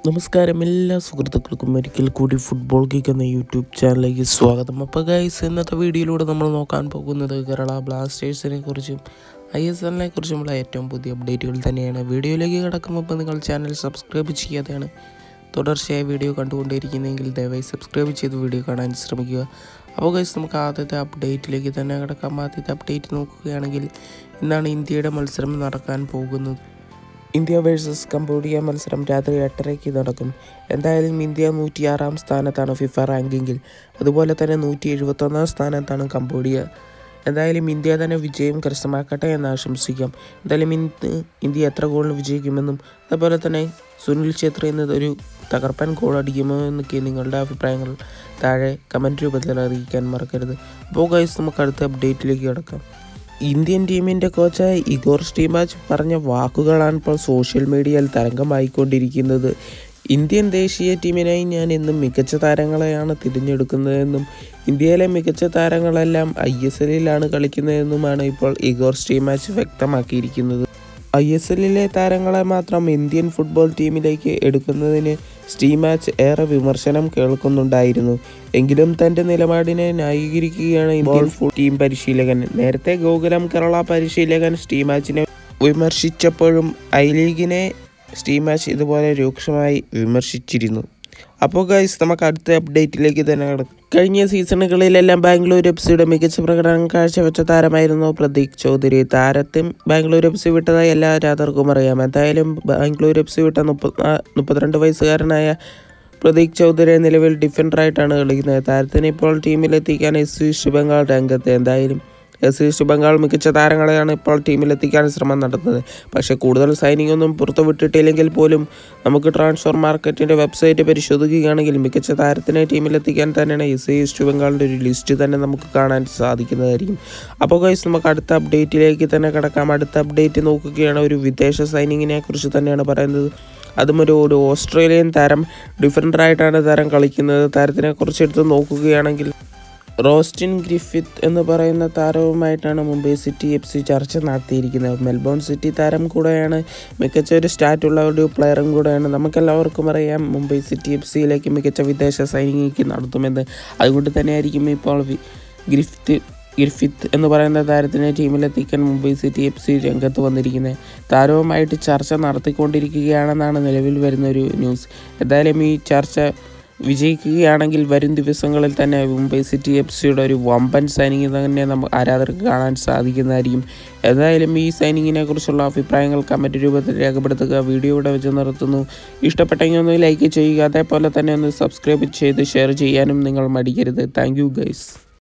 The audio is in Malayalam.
നമസ്കാരം എല്ലാ സുഹൃത്തുക്കൾക്കും ഒരിക്കൽ കൂടി ഫുട്ബോൾ കിക്ക് എന്ന യൂട്യൂബ് ചാനലിലേക്ക് സ്വാഗതം അപ്പോൾ ഗൈസ് ഇന്നത്തെ വീഡിയോയിലൂടെ നമ്മൾ നോക്കാൻ പോകുന്നത് കേരള ബ്ലാസ്റ്റേഴ്സിനെ കുറിച്ചും ഐ എസ് എല്ലിനെ കുറിച്ചുമുള്ള ഏറ്റവും പുതിയ അപ്ഡേറ്റുകൾ തന്നെയാണ് വീഡിയോയിലേക്ക് കിടക്കുമ്പോൾ നിങ്ങൾ ചാനൽ സബ്സ്ക്രൈബ് ചെയ്യാതെയാണ് തുടർച്ചയായി വീഡിയോ കണ്ടുകൊണ്ടിരിക്കുന്നതെങ്കിൽ ദയവായി സബ്സ്ക്രൈബ് ചെയ്ത് വീഡിയോ കാണാൻ ശ്രമിക്കുക അപ്പോൾ ഗൈസ് നമുക്ക് ആദ്യത്തെ അപ്ഡേറ്റിലേക്ക് തന്നെ കിടക്കാം ആദ്യത്തെ അപ്ഡേറ്റ് നോക്കുകയാണെങ്കിൽ ഇന്നാണ് ഇന്ത്യയുടെ മത്സരം നടക്കാൻ പോകുന്നത് ഇന്ത്യ വേഴ്സസ് കംബോഡിയ മത്സരം രാത്രി എട്ടരയ്ക്ക് നടക്കും എന്തായാലും ഇന്ത്യ നൂറ്റിയാറാം സ്ഥാനത്താണ് ഫിഫ റാങ്കിങ്ങിൽ അതുപോലെ തന്നെ നൂറ്റി എഴുപത്തൊന്നാം സ്ഥാനത്താണ് കംബോഡിയ എന്തായാലും ഇന്ത്യ തന്നെ വിജയം കരസ്ഥമാക്കട്ടെ എന്ന് ആശംസിക്കാം എന്തായാലും ഇന്ന് ഇന്ത്യ എത്ര ഗോളിന് വിജയിക്കുമെന്നും അതുപോലെ തന്നെ സുനിൽ ഛേത്രി എന്നത് ഒരു തകർപ്പൻ ഗോൾ അടിക്കുമോ എന്നൊക്കെ നിങ്ങളുടെ അഭിപ്രായങ്ങൾ താഴെ കമൻറ്റ് രൂപത്തിൽ അറിയിക്കാൻ മറക്കരുത് അപ്പോൾ ഗൈസ് നമുക്ക് അടുത്ത അപ്ഡേറ്റിലേക്ക് കിടക്കാം ഇന്ത്യൻ ടീമിൻ്റെ കോച്ചായ ഇഗോർ സ്റ്റീമാച്ച് പറഞ്ഞ വാക്കുകളാണ് ഇപ്പോൾ സോഷ്യൽ മീഡിയയിൽ തരംഗമായിക്കൊണ്ടിരിക്കുന്നത് ഇന്ത്യൻ ദേശീയ ടീമിനായി ഞാൻ എന്നും മികച്ച താരങ്ങളെയാണ് തിരഞ്ഞെടുക്കുന്നതെന്നും ഇന്ത്യയിലെ മികച്ച താരങ്ങളെല്ലാം ഐ എസ് എല്ലിലാണ് കളിക്കുന്നതെന്നുമാണ് ഇപ്പോൾ ഇഗോർ സ്റ്റീമാച്ച് വ്യക്തമാക്കിയിരിക്കുന്നത് ഐ എസ് എല്ലിലെ താരങ്ങളെ മാത്രം ഇന്ത്യൻ ഫുട്ബോൾ ടീമിലേക്ക് എടുക്കുന്നതിന് സ്റ്റീമാച്ച് ഏറെ വിമർശനം കേൾക്കുന്നുണ്ടായിരുന്നു എങ്കിലും തൻ്റെ നിലപാടിനെ ന്യായീകരിക്കുകയാണ് ഇന്ത്യൻ ഫുട് ടീം പരിശീലകൻ നേരത്തെ ഗോകുലം കേരള പരിശീലകൻ സ്റ്റീമാച്ചിനെ വിമർശിച്ചപ്പോഴും ഐ ലീഗിനെ സ്റ്റീമാച്ച് ഇതുപോലെ രൂക്ഷമായി വിമർശിച്ചിരുന്നു അപ്പോൾ ഗൈസ് നമുക്ക് അടുത്ത അപ്ഡേറ്റിലേക്ക് തന്നെ കിടക്കും കഴിഞ്ഞ സീസണുകളിലെല്ലാം ബാംഗ്ലൂർ എഫ് സിയുടെ മികച്ച പ്രകടനം കാഴ്ചവെച്ച താരമായിരുന്നു പ്രതീക് ചൗധരി താരത്തും ബാംഗ്ലൂർ എഫ് സി വിട്ടതായി എല്ലാ ആരാധകർക്കും അറിയാം എന്തായാലും ബാംഗ്ലൂർ എഫ് സി വിട്ട മുപ്പത് മുപ്പത്തിരണ്ട് വയസ്സുകാരനായ പ്രതീക് ചൗധരി നിലവിൽ ഡിഫൻഡറായിട്ടാണ് കളിക്കുന്നത് താരത്തിനെ ഇപ്പോൾ ടീമിലെത്തിക്കാൻ എസ് സി ശുബംഗാൾ രംഗത്ത് എന്തായാലും എസ് സി ശുബംഗാൾ മികച്ച താരങ്ങളെയാണ് ഇപ്പോൾ ടീമിലെത്തിക്കാൻ ശ്രമം നടത്തുന്നത് പക്ഷേ കൂടുതൽ സൈനിങ് ഒന്നും പുറത്തു വിട്ടിട്ടില്ലെങ്കിൽ പോലും നമുക്ക് ട്രാൻസ്ഫർ മാർക്കറ്റിൻ്റെ വെബ്സൈറ്റ് പരിശോധിക്കുകയാണെങ്കിൽ മികച്ച താരത്തിനെ ടീമിലെത്തിക്കാൻ തന്നെയാണ് എസ് സി ഈസ്റ്റ് ബംഗാളിൻ്റെ ഒരു ലിസ്റ്റ് തന്നെ നമുക്ക് കാണാൻ സാധിക്കുന്നതായിരിക്കും അപ്പോൾ ഗൈസ് നമുക്ക് അടുത്ത അപ്ഡേറ്റിലേക്ക് തന്നെ കിടക്കാം അടുത്ത അപ്ഡേറ്റ് നോക്കുകയാണ് ഒരു വിദേശ സൈനിങ്ങിനെ കുറിച്ച് തന്നെയാണ് പറയുന്നത് അതും ഒരു ഒരു ഓസ്ട്രേലിയൻ താരം ഡിഫറൻ്റായിട്ടാണ് താരം കളിക്കുന്നത് താരത്തിനെ കുറിച്ച് എടുത്ത് നോക്കുകയാണെങ്കിൽ റോസ്റ്റിൻ ഗ്രിഫിത്ത് എന്ന് പറയുന്ന താരവുമായിട്ടാണ് മുംബൈ സിറ്റി എഫ് സി ചർച്ച നടത്തിയിരിക്കുന്നത് മെൽബോൺ സിറ്റി താരം കൂടെയാണ് മികച്ച ഒരു സ്റ്റാറ്റുള്ള ഒരു പ്ലെയറും കൂടെയാണ് നമുക്കെല്ലാവർക്കും അറിയാം മുംബൈ സിറ്റി എഫ് സിയിലേക്ക് മികച്ച വിദേശ സൈനികയ്ക്ക് നടത്തുമെന്ന് അതുകൊണ്ട് തന്നെയായിരിക്കും ഇപ്പോൾ ഗ്രിഫിത്ത് ഇർഫിത്ത് എന്ന് പറയുന്ന താരത്തിനെ ടീമിലെത്തിക്കാൻ മുംബൈ സിറ്റി എഫ് സി രംഗത്ത് വന്നിരിക്കുന്നത് താരവുമായിട്ട് ചർച്ച നടത്തിക്കൊണ്ടിരിക്കുകയാണെന്നാണ് നിലവിൽ വരുന്ന ഒരു ന്യൂസ് എന്തായാലും ഈ ചർച്ച വിജയിക്കുകയാണെങ്കിൽ വരും ദിവസങ്ങളിൽ തന്നെ മുംബൈ സിറ്റി എഫ് സിയുടെ ഒരു വമ്പൻ സൈനിങ് തന്നെ നമുക്ക് ആരാധകർക്ക് കാണാൻ സാധിക്കുന്നതായിരിക്കും എന്തായാലും ഈ സൈനിങ്ങിനെ കുറിച്ചുള്ള അഭിപ്രായങ്ങൾ കമൻറ്റ് രൂപത്തിൽ രേഖപ്പെടുത്തുക വീഡിയോ ഇവിടെ വെച്ച് നിർത്തുന്നു ഇഷ്ടപ്പെട്ടെങ്കിൽ ഒന്ന് ലൈക്ക് ചെയ്യുക അതേപോലെ തന്നെ ഒന്ന് സബ്സ്ക്രൈബ് ചെയ്ത് ഷെയർ ചെയ്യാനും നിങ്ങൾ മടിക്കരുത് താങ്ക് യു ഗൈസ്